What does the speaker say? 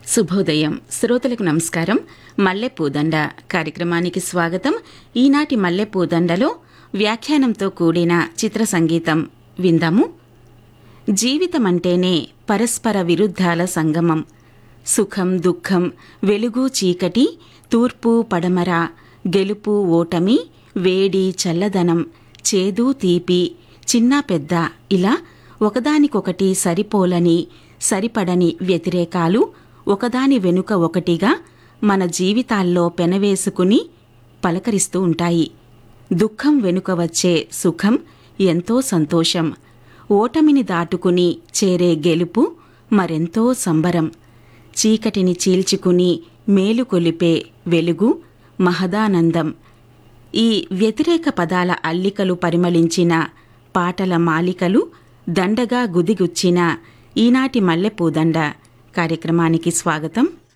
శుభోదయం శ్రోతలకు నమస్కారం మల్లెపూదండ కార్యక్రమానికి స్వాగతం ఈనాటి మల్లెపూదండలో వ్యాఖ్యానంతో కూడిన చిత్ర సంగీతం విందాము జీవితమంటేనే పరస్పర విరుద్ధాల సంగమం సుఖం దుఃఖం వెలుగు చీకటి తూర్పు పడమర గెలుపు ఓటమి వేడి చల్లదనం చేదు తీపి చిన్న పెద్ద ఇలా ఒకదానికొకటి సరిపోలని సరిపడని వ్యతిరేకాలు ఒకదాని వెనుక ఒకటిగా మన జీవితాల్లో పెనవేసుకుని పలకరిస్తూ ఉంటాయి దుఃఖం వెనుక వచ్చే సుఖం ఎంతో సంతోషం ఓటమిని దాటుకుని చేరే గెలుపు మరెంతో సంబరం చీకటిని చీల్చుకుని మేలు కొలిపే వెలుగు మహదానందం ఈ వ్యతిరేక పదాల అల్లికలు పరిమళించిన పాటల మాలికలు దండగా గుదిగుచ్చిన ఈనాటి మల్లెపూదండ కార్యక్రమానికి స్వాగతం